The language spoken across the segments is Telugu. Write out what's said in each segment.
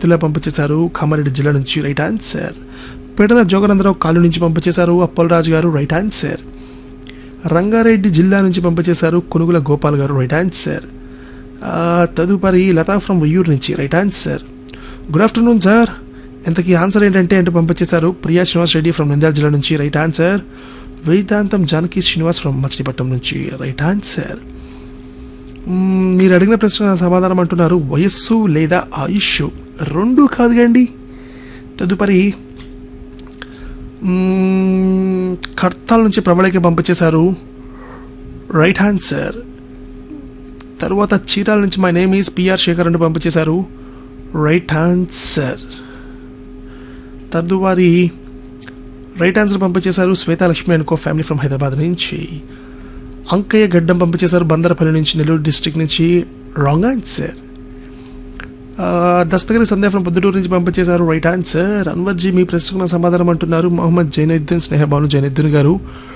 మిత్రుల పంపించేశారు కామారెడ్డి జిల్లా నుంచి రైట్ ఆన్సర్ పెడన జోగనందరావు కాలు నుంచి పంపించేశారు అప్పలరాజు గారు రైట్ ఆన్సర్ రంగారెడ్డి జిల్లా నుంచి పంపించేశారు కొనుగుల గోపాల్ గారు రైట్ ఆన్సర్ ఆ, తదుపరి లతా ఫ్రమ్ వయ్యూరు నుంచి right answer good afternoon sir ఇంతకీ ఆన్సర్ ఏంటంటే అంటే పంపించేశారు ప్రియా శ్రీనివాస్ రెడ్డి ఫ్రమ్ నంద్యాల జిల్లా నుంచి రైట్ ఆన్సర్ వేదాంతం జానకి శ్రీనివాస్ ఫ్రమ్ మచిలీపట్నం నుంచి రైట్ ఆన్సర్ మ్మ్, మీరు అడిగిన ప్రశ్న సమాధానం అంటున్నారు వయస్సు లేదా ఆయుష్ రెండు కాదు కండి తదుపరి మ్మ్, కర్తాల నుంచి ప్రబళకి పంపించేశారు రైట్ ఆన్సర్ తర్వాత చీరాల నుంచి my name is P R Sekhar అని పంపించేశారు రైట్ ఆన్సర్ తదువారి రైట్ ఆన్సర్ పంపించేశారు శ్వేతాలక్ష్మి అనుకో ఫ్యామిలీ ఫ్రమ్ హైదరాబాద్ నుంచి అంకయ్య గడ్డం పంపించేశారు బందరపల్లి నుంచి నెల్లూరు డిస్ట్రిక్ట్ నుంచి wrong answer Dastagiri Sandhya from Proddatur నుంచి పంపించేశారు రైట్ ఆన్సర్ అన్వర్జీ మీ ప్రశ్నకు సమాధానం అంటున్నారు మొహమ్మద్ జైనుద్దీన్ స్నేహబాను జైనుద్దీన్ గారు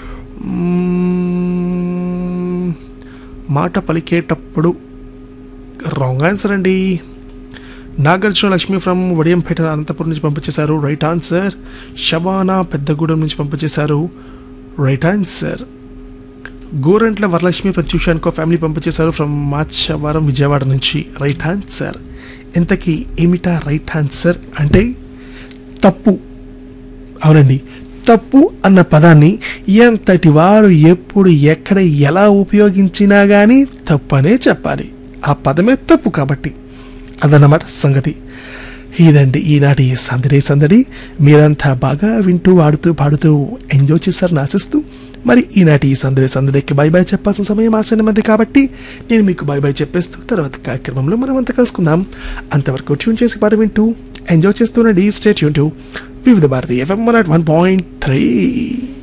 మ్మ్, మాట పలికేటప్పుడు రాంగ్ ఆన్సర్ అండి నాగార్జున లక్ష్మి ఫ్రమ్ వడియంపేట అనంతపురం నుంచి పంపించేశారు రైట్ ఆన్సర్ శబానా పెద్దగూడెం నుంచి పంపించేశారు రైట్ ఆన్సర్ గోరంట్ల వరలక్ష్మి ప్రత్యూషానికో ఫ్యామిలీ పంపించేశారు ఫ్రమ్ మాచవరం విజయవాడ నుంచి రైట్ ఆన్సర్ ఇంతకీ ఏమిటా రైట్ ఆన్సర్ అంటే తప్పు అవునండి తప్పు అన్న పదాన్ని ఎంతటి వారు ఎప్పుడు ఎక్కడ ఎలా ఉపయోగించినా కానీ తప్పనే చెప్పాలి ఆ పదమే తప్పు కాబట్టి అదన్నమాట సంగతి ఇదండి ఈనాటి సందడి సందడి మీరంతా బాగా వింటూ ఆడుతూ పాడుతూ ఎంజాయ్ చేశారని ఆశిస్తూ మరి ఈనాటి ఈ సందడి సందడికి బై బై చెప్పాల్సిన సమయం ఆసన్నమైంది కాబట్టి నేను మీకు బై బై చెప్పేస్తూ తర్వాత కార్యక్రమంలో మనం అంతా కలుసుకుందాం అంతవరకు ట్యూన్ చేసి పాట వింటూ ఎంజాయ్ చేస్తూనండి స్టేట్ యూన్ to Vividh Bharati FM one point three